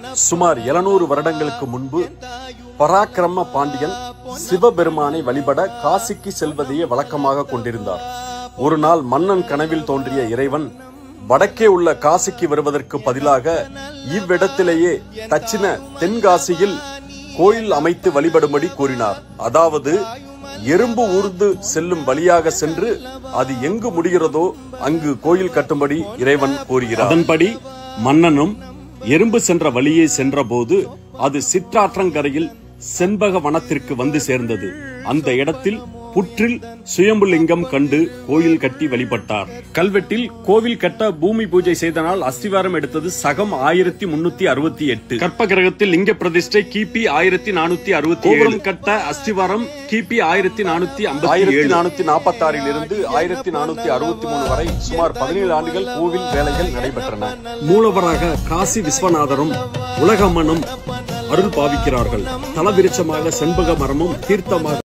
சுமார் 700 வருடங்களுக்கு முன்பு பராக்கிரம பாண்டியன் சிவபெருமானை வழிபட காசிக்கு செல்வதையே வழக்கமாக கொண்டிருந்தார் ஒரு நாள் மன்னன் கனவில் தோன்றிய இறைவன் வடக்கே உள்ள காசிக்கு வருவதற்கு பதிலாக இவ்விடத்திலேயே தட்சிண தென்காசியில் கோயில் அமைத்து வழிபடும்படி கூறினார் அதாவது எறும்பு ஊர்ந்து செல்லும் வழியாக சென்று அது எங்கு முடிகிறதோ அங்கு கோயில் கட்டும்படி இறைவன் கூறுகிறார் அதன்படி மன்னனும் எறும்பு சென்ற வழியே சென்றபோது அது சிற்றாற்றங்கரையில் செண்பக வனத்திற்கு வந்து சேர்ந்தது அந்த இடத்தில் புற்றில் சுயம்புலிங்கம் கண்டு கோயில் கட்டி வழிபட்டார் கல்வெட்டில் கோவில் கட்ட பூமி பூஜை செய்த நாள் அஸ்திவாரம் எடுத்தது சகம் ஆயிரத்தி முன்னூத்தி அறுபத்தி எட்டு கற்ப கிரகத்தில் லிங்க பிரதிஷ்டை கிபி ஆயிரத்தி நானூத்தி அறுபத்தி கோபுரம் கட்ட அஸ்திவாரம் கிபி ஆயிரத்தி நானூத்தி ஆயிரத்தி நானூத்தி நாற்பத்தி ஆறில் இருந்து ஆயிரத்தி நானூத்தி அறுபத்தி மூணு வரை சுமார் பதினேழு ஆண்டுகள் கோவில் வேலைகள் நடைபெற்றன மூலவராக காசி விஸ்வநாதரும் உலகம்மனும் அருள் பாவிக்கிறார்கள் தலவிருட்சமாக செண்பக மரமும் தீர்த்தமாக